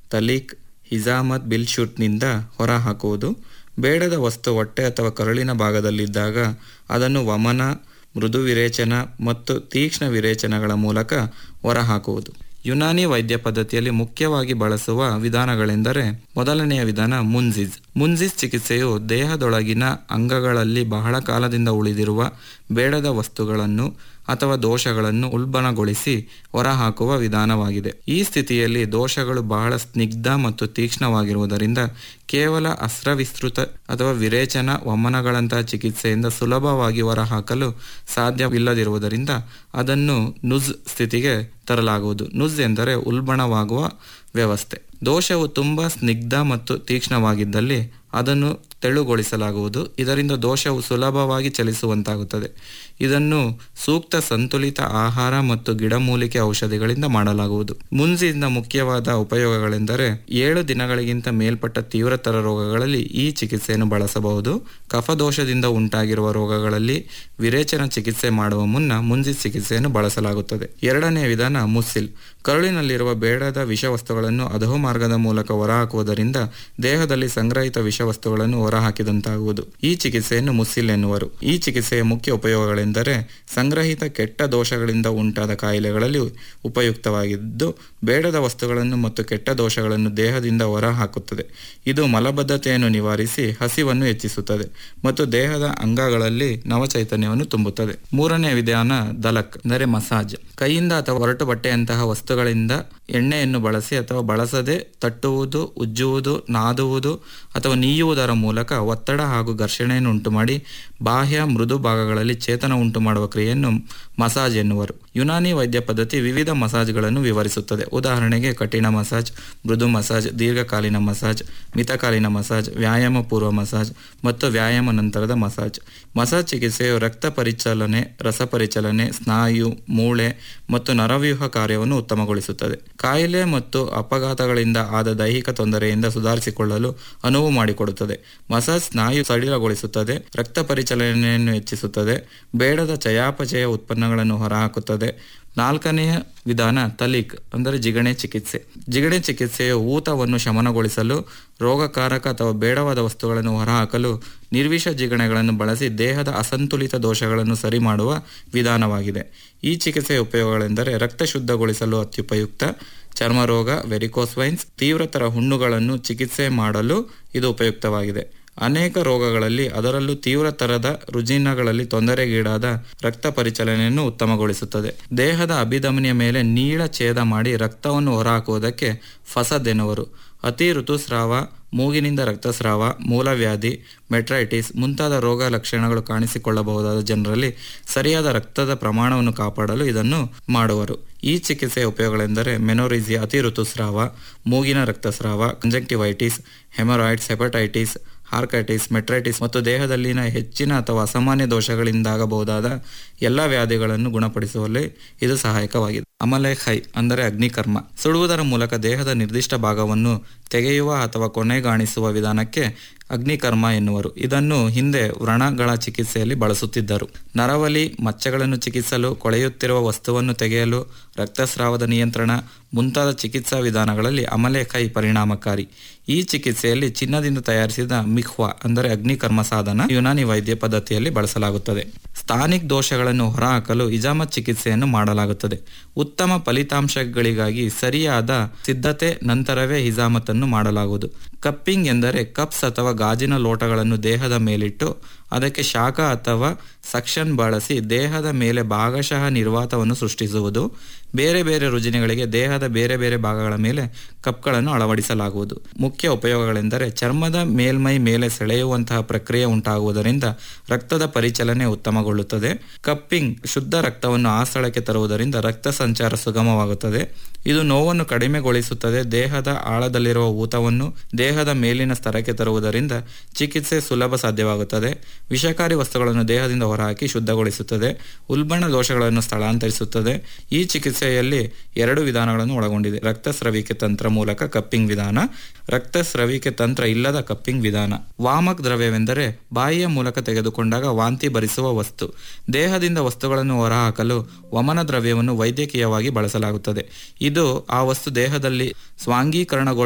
ತಲೀಕ್ ಹಿಜಾಮತ್ ಬಿಲ್ಶುಟ್ನಿಂದ ಹೊರಹಾಕುವುದು ಬೇಡದ ವಸ್ತು ಹೊಟ್ಟೆ ಅಥವಾ ಕರುಳಿನ ಭಾಗದಲ್ಲಿದ್ದಾಗ ಅದನ್ನು ವಮನ ಮೃದು ವಿರೇಚನ ಮತ್ತು ತೀಕ್ಷ್ಣ ವಿರೇಚನಗಳ ಮೂಲಕ ಹೊರಹಾಕುವುದು ಯುನಾನಿ ವೈದ್ಯ ಪದ್ಧತಿಯಲ್ಲಿ ಮುಖ್ಯವಾಗಿ ಬಳಸುವ ವಿಧಾನಗಳೆಂದರೆ ಮೊದಲನೆಯ ವಿಧಾನ ಮುನ್ಸಿಸ್ ಮುನ್ಸಿಸ್ ಚಿಕಿತ್ಸೆಯು ದೇಹದೊಳಗಿನ ಅಂಗಗಳಲ್ಲಿ ಬಹಳ ಕಾಲದಿಂದ ಉಳಿದಿರುವ ಬೇಡದ ವಸ್ತುಗಳನ್ನು ಅಥವಾ ದೋಷಗಳನ್ನು ಉಲ್ಬಣಗೊಳಿಸಿ ಹೊರಹಾಕುವ ವಿಧಾನವಾಗಿದೆ ಈ ಸ್ಥಿತಿಯಲ್ಲಿ ದೋಷಗಳು ಬಹಳ ಸ್ನಿಗ್ಧ ಮತ್ತು ತೀಕ್ಷ್ಣವಾಗಿರುವುದರಿಂದ ಕೇವಲ ಅಸ್ತ್ರವಿಸ್ತೃತ ಅಥವಾ ವಿರೇಚನ ವಮನಗಳಂತಹ ಚಿಕಿತ್ಸೆಯಿಂದ ಸುಲಭವಾಗಿ ಹೊರಹಾಕಲು ಸಾಧ್ಯವಿಲ್ಲದಿರುವುದರಿಂದ ಅದನ್ನು ನುಜ್ ಸ್ಥಿತಿಗೆ ತರಲಾಗುವುದು ನುಜ್ ಎಂದರೆ ಉಲ್ಬಣವಾಗುವ ವ್ಯವಸ್ಥೆ ದೋಷವು ತುಂಬ ಸ್ನಿಗ್ಧ ಮತ್ತು ತೀಕ್ಷ್ಣವಾಗಿದ್ದಲ್ಲಿ ಅದನ್ನು ತೆಳುಗೊಳಿಸಲಾಗುವುದು ಇದರಿಂದ ದೋಷವು ಸುಲಭವಾಗಿ ಚಲಿಸುವಂತಾಗುತ್ತದೆ ಇದನ್ನು ಸೂಕ್ತ ಸಂತುಲಿತ ಆಹಾರ ಮತ್ತು ಗಿಡಮೂಲಿಕೆ ಔಷಧಿಗಳಿಂದ ಮಾಡಲಾಗುವುದು ಮುನ್ಸಿನ ಮುಖ್ಯವಾದ ಉಪಯೋಗಗಳೆಂದರೆ ಏಳು ದಿನಗಳಿಗಿಂತ ಮೇಲ್ಪಟ್ಟ ತೀವ್ರತರ ರೋಗಗಳಲ್ಲಿ ಈ ಚಿಕಿತ್ಸೆಯನ್ನು ಬಳಸಬಹುದು ಕಫದೋಷದಿಂದ ಉಂಟಾಗಿರುವ ರೋಗಗಳಲ್ಲಿ ವಿರೇಚನ ಚಿಕಿತ್ಸೆ ಮಾಡುವ ಮುನ್ನ ಮುನ್ಸಿಸ್ ಚಿಕಿತ್ಸೆಯನ್ನು ಬಳಸಲಾಗುತ್ತದೆ ಎರಡನೆಯ ವಿಧಾನ ಮುಸ್ಸಿಲ್ ಕರುಳಿನಲ್ಲಿರುವ ಬೇಡದ ವಿಷವಸ್ತುಗಳನ್ನು ಅಧೋಮಾರ್ಗದ ಮೂಲಕ ಹೊರಹಾಕುವುದರಿಂದ ದೇಹದಲ್ಲಿ ಸಂಗ್ರಹಿತ ವಿಷವಸ್ತುಗಳನ್ನು ಹೊರಹಾಕಿದಂತಾಗುವುದು ಈ ಚಿಕಿತ್ಸೆಯನ್ನು ಮುಸ್ಸಿಲ್ ಎನ್ನುವರು ಈ ಚಿಕಿತ್ಸೆಯ ಮುಖ್ಯ ಉಪಯೋಗಗಳೆಂದರೆ ಸಂಗ್ರಹಿತ ಕೆಟ್ಟ ದೋಷಗಳಿಂದ ಉಂಟಾದ ಕಾಯಿಲೆಗಳಲ್ಲಿ ಉಪಯುಕ್ತವಾಗಿದ್ದು ಬೇಡದ ವಸ್ತುಗಳನ್ನು ಮತ್ತು ಕೆಟ್ಟ ದೋಷಗಳನ್ನು ದೇಹದಿಂದ ಹೊರಹಾಕುತ್ತದೆ ಇದು ಮಲಬದ್ಧತೆಯನ್ನು ನಿವಾರಿಸಿ ಹಸಿವನ್ನು ಹೆಚ್ಚಿಸುತ್ತದೆ ಮತ್ತು ದೇಹದ ಅಂಗಗಳಲ್ಲಿ ನವಚೈತನ್ಯವನ್ನು ತುಂಬುತ್ತದೆ ಮೂರನೇ ವಿಧಾನ ದಲಕ್ ಅಂದರೆ ಮಸಾಜ್ ಕೈಯಿಂದ ಅಥವಾ ಹೊರಟು ಬಟ್ಟೆಯಂತಹ ವಸ್ತುಗಳಿಂದ ಎಣ್ಣೆಯನ್ನು ಬಳಸಿ ಅಥವಾ ಬಳಸದೆ ತಟ್ಟುವುದು ಉಜ್ಜುವುದು ನಾದುವುದು ಅಥವಾ ನೀಯುವುದರ ಮೂಲಕ ಒತ್ತಡ ಹಾಗೂ ಘರ್ಷಣೆಯನ್ನು ಉಂಟುಮಾಡಿ ಬಾಹ್ಯ ಮೃದು ಭಾಗಗಳಲ್ಲಿ ಚೇತನ ಉಂಟು ಮಾಡುವ ಕ್ರಿಯೆಯನ್ನು ಮಸಾಜ್ ಎನ್ನುವರು ಯುನಾನಿ ವೈದ್ಯ ಪದ್ಧತಿ ವಿವಿಧ ಮಸಾಜ್ಗಳನ್ನು ವಿವರಿಸುತ್ತದೆ ಉದಾಹರಣೆಗೆ ಕಠಿಣ ಮಸಾಜ್ ಮೃದು ಮಸಾಜ್ ದೀರ್ಘಕಾಲೀನ ಮಸಾಜ್ ಮಿತಕಾಲೀನ ಮಸಾಜ್ ವ್ಯಾಯಾಮ ಪೂರ್ವ ಮಸಾಜ್ ಮತ್ತು ವ್ಯಾಯಾಮ ನಂತರದ ಮಸಾಜ್ ಮಸಾಜ್ ಚಿಕಿತ್ಸೆಯು ರಕ್ತ ಪರಿಚಲನೆ ರಸಪರಿಚಲನೆ ಸ್ನಾಯು ಮೂಳೆ ಮತ್ತು ನರವ್ಯೂಹ ಕಾರ್ಯವನ್ನು ಉತ್ತಮಗೊಳಿಸುತ್ತದೆ ಕಾಯಿಲೆ ಮತ್ತು ಅಪಘಾತಗಳಿಂದ ಆದ ದೈಹಿಕ ತೊಂದರೆಯಿಂದ ಸುಧಾರಿಸಿಕೊಳ್ಳಲು ಅನುವು ಮಾಡಿಕೊಡುತ್ತದೆ ಮಸಾಜ್ ಸ್ನಾಯು ಸಡಿಲಗೊಳಿಸುತ್ತದೆ ರಕ್ತ ಪರಿಚಲನೆಯನ್ನು ಹೆಚ್ಚಿಸುತ್ತದೆ ಬೇಡದ ಚಯಾಪಚಯ ಉತ್ಪನ್ನಗಳನ್ನು ಹೊರಹಾಕುತ್ತದೆ ನಾಲ್ಕನೆಯ ವಿಧಾನ ತಲೀಕ್ ಅಂದರೆ ಜಿಗಣೆ ಚಿಕಿತ್ಸೆ ಜಿಗಣೆ ಚಿಕಿತ್ಸೆಯು ಊತವನ್ನು ಶಮನಗೊಳಿಸಲು ರೋಗಕಾರಕ ಅಥವಾ ಬೇಡವಾದ ವಸ್ತುಗಳನ್ನು ಹೊರಹಾಕಲು ನಿರ್ವಿಷ ಜಿಗಣೆಗಳನ್ನು ಬಳಸಿ ದೇಹದ ಅಸಂತುಲಿತ ದೋಷಗಳನ್ನು ಸರಿ ಮಾಡುವ ವಿಧಾನವಾಗಿದೆ ಈ ಚಿಕಿತ್ಸೆಯ ಉಪಯೋಗಗಳೆಂದರೆ ರಕ್ತ ಶುದ್ಧಗೊಳಿಸಲು ಅತ್ಯುಪಯುಕ್ತ ಚರ್ಮರೋಗ ವೆರಿಕೋಸ್ವೈನ್ಸ್ ತೀವ್ರತರ ಹುಣ್ಣುಗಳನ್ನು ಚಿಕಿತ್ಸೆ ಮಾಡಲು ಇದು ಉಪಯುಕ್ತವಾಗಿದೆ ಅನೇಕ ರೋಗಗಳಲ್ಲಿ ಅದರಲ್ಲೂ ತೀವ್ರತರದ ರುಜಿನಗಳಲ್ಲಿ ತೊಂದರೆಗೀಡಾದ ರಕ್ತ ಪರಿಚಲನೆಯನ್ನು ಉತ್ತಮಗೊಳಿಸುತ್ತದೆ ದೇಹದ ಅಭಿಧಮನಿಯ ಮೇಲೆ ನೀಳ ಛೇದ ಮಾಡಿ ರಕ್ತವನ್ನು ಹೊರಹಾಕುವುದಕ್ಕೆ ಫಸದ್ ಎನ್ನುವರು ಅತಿ ಋತುಸ್ರಾವ ಮೂಗಿನಿಂದ ರಕ್ತಸ್ರಾವ ಮೂಲವ್ಯಾಧಿ ಮೆಟ್ರೈಟಿಸ್ ಮುಂತಾದ ರೋಗ ಲಕ್ಷಣಗಳು ಕಾಣಿಸಿಕೊಳ್ಳಬಹುದಾದ ಜನರಲ್ಲಿ ಸರಿಯಾದ ರಕ್ತದ ಪ್ರಮಾಣವನ್ನು ಕಾಪಾಡಲು ಇದನ್ನು ಮಾಡುವರು ಈ ಚಿಕಿತ್ಸೆಯ ಉಪಯೋಗಗಳೆಂದರೆ ಮೆನೋರಿಸಿಯಾ ಅತಿ ಋತುಸ್ರಾವ ಮೂಗಿನ ರಕ್ತಸ್ರಾವ ಕಂಜಂಕ್ಟಿವೈಟಿಸ್ ಹೆಮರಾಯ್ಡ್ಸ್ ಹೆಪಟೈಟಿಸ್ ಹಾರ್ಕೈಟಿಸ್ ಮೆಟ್ರೈಟಿಸ್ ಮತ್ತು ದೇಹದಲ್ಲಿನ ಹೆಚ್ಚಿನ ಅಥವಾ ಅಸಾಮಾನ್ಯ ದೋಷಗಳಿಂದಾಗಬಹುದಾದ ಎಲ್ಲ ವ್ಯಾಧಿಗಳನ್ನು ಗುಣಪಡಿಸುವಲ್ಲಿ ಇದು ಸಹಾಯಕವಾಗಿದೆ ಅಮಲೇಖೈ ಅಂದರೆ ಅಗ್ನಿಕರ್ಮ ಸುಡುವುದರ ಮೂಲಕ ದೇಹದ ನಿರ್ದಿಷ್ಟ ಭಾಗವನ್ನು ತೆಗೆಯುವ ಅಥವಾ ಕೊನೆಗಾಣಿಸುವ ವಿಧಾನಕ್ಕೆ ಅಗ್ನಿಕರ್ಮ ಎನ್ನುವರು ಇದನ್ನು ಹಿಂದೆ ವ್ರಣಗಳ ಚಿಕಿತ್ಸೆಯಲ್ಲಿ ಬಳಸುತ್ತಿದ್ದರು ನರವಲಿ ಮಚ್ಚೆಗಳನ್ನು ಚಿಕಿತ್ಸಲು ಕೊಳೆಯುತ್ತಿರುವ ವಸ್ತುವನ್ನು ತೆಗೆಯಲು ರಕ್ತಸ್ರಾವದ ನಿಯಂತ್ರಣ ಮುಂತಾದ ಚಿಕಿತ್ಸಾ ವಿಧಾನಗಳಲ್ಲಿ ಅಮಲೇಖೈ ಪರಿಣಾಮಕಾರಿ ಈ ಚಿಕಿತ್ಸೆಯಲ್ಲಿ ಚಿನ್ನದಿಂದ ತಯಾರಿಸಿದ ಮಿಖ್ವಾ ಅಂದರೆ ಅಗ್ನಿಕರ್ಮ ಸಾಧನ ಯುನಾನಿ ವೈದ್ಯ ಪದ್ಧತಿಯಲ್ಲಿ ಬಳಸಲಾಗುತ್ತದೆ ಸ್ಥಾನಿಕ್ ದೋಷಗಳನ್ನು ಹೊರಹಾಕಲು ಇಜಾಮತ್ ಚಿಕಿತ್ಸೆಯನ್ನು ಮಾಡಲಾಗುತ್ತದೆ ಉತ್ತಮ ಫಲಿತಾಂಶಗಳಿಗಾಗಿ ಸರಿಯಾದ ಸಿದ್ಧತೆ ನಂತರವೇ ಹಿಜಾಮತ್ ಅನ್ನು ಮಾಡಲಾಗುವುದು ಕಪ್ಪಿಂಗ್ ಎಂದರೆ ಕಪ್ಸ್ ಅಥವಾ ಗಾಜಿನ ಲೋಟಗಳನ್ನು ದೇಹದ ಮೇಲಿಟ್ಟು ಅದಕ್ಕೆ ಶಾಖ ಅಥವಾ ಸಕ್ಷನ್ ಬಳಸಿ ದೇಹದ ಮೇಲೆ ಭಾಗಶಃ ನಿರ್ವಾತವನ್ನು ಸೃಷ್ಟಿಸುವುದು ಬೇರೆ ಬೇರೆ ರುಜಿನಗಳಿಗೆ ದೇಹದ ಬೇರೆ ಬೇರೆ ಭಾಗಗಳ ಮೇಲೆ ಕಪ್ಗಳನ್ನು ಅಳವಡಿಸಲಾಗುವುದು ಮುಖ್ಯ ಉಪಯೋಗಗಳೆಂದರೆ ಚರ್ಮದ ಮೇಲ್ಮೈ ಮೇಲೆ ಸೆಳೆಯುವಂತಹ ಪ್ರಕ್ರಿಯೆ ಉಂಟಾಗುವುದರಿಂದ ರಕ್ತದ ಪರಿಚಲನೆ ಉತ್ತಮಗೊಳ್ಳುತ್ತದೆ ಕಪ್ಪಿಂಗ್ ಶುದ್ಧ ರಕ್ತವನ್ನು ಆ ಸ್ಥಳಕ್ಕೆ ತರುವುದರಿಂದ ರಕ್ತ ಸಂಚಾರ ಸುಗಮವಾಗುತ್ತದೆ ಇದು ನೋವನ್ನು ಕಡಿಮೆಗೊಳಿಸುತ್ತದೆ ದೇಹದ ಆಳದಲ್ಲಿರುವ ಊತವನ್ನು ದೇಹದ ಮೇಲಿನ ಸ್ತರಕ್ಕೆ ತರುವುದರಿಂದ ಚಿಕಿತ್ಸೆ ಸುಲಭ ಸಾಧ್ಯವಾಗುತ್ತದೆ ವಿಷಕಾರಿ ವಸ್ತುಗಳನ್ನು ದೇಹದಿಂದ ಹೊರಹಾಕಿ ಶುದ್ಧಗೊಳಿಸುತ್ತದೆ ಉಲ್ಬಣ ದೋಷಗಳನ್ನು ಸ್ಥಳಾಂತರಿಸುತ್ತದೆ ಈ ಚಿಕಿತ್ಸೆಯಲ್ಲಿ ಎರಡು ವಿಧಾನಗಳನ್ನು ಒಳಗೊಂಡಿದೆ ರಕ್ತಸ್ರವಿಕೆ ತಂತ್ರ ಮೂಲಕ ಕಪ್ಪಿಂಗ್ ವಿಧಾನ ರಕ್ತಸ್ರವಿಕೆ ತಂತ್ರ ಇಲ್ಲದ ಕಪ್ಪಿಂಗ್ ವಿಧಾನ ವಾಮಕ್ ದ್ರವ್ಯವೆಂದರೆ ಬಾಯಿಯ ಮೂಲಕ ತೆಗೆದುಕೊಂಡಾಗ ವಾಂತಿ ಭರಿಸುವ ವಸ್ತು ದೇಹದಿಂದ ವಸ್ತುಗಳನ್ನು ಹೊರಹಾಕಲು ವಮನ ದ್ರವ್ಯವನ್ನು ವೈದ್ಯಕೀಯವಾಗಿ ಬಳಸಲಾಗುತ್ತದೆ ಇದು ಆ ವಸ್ತು ದೇಹದಲ್ಲಿ ಸ್ವಾಂಗೀಕರಣಗೊಳ್ಳ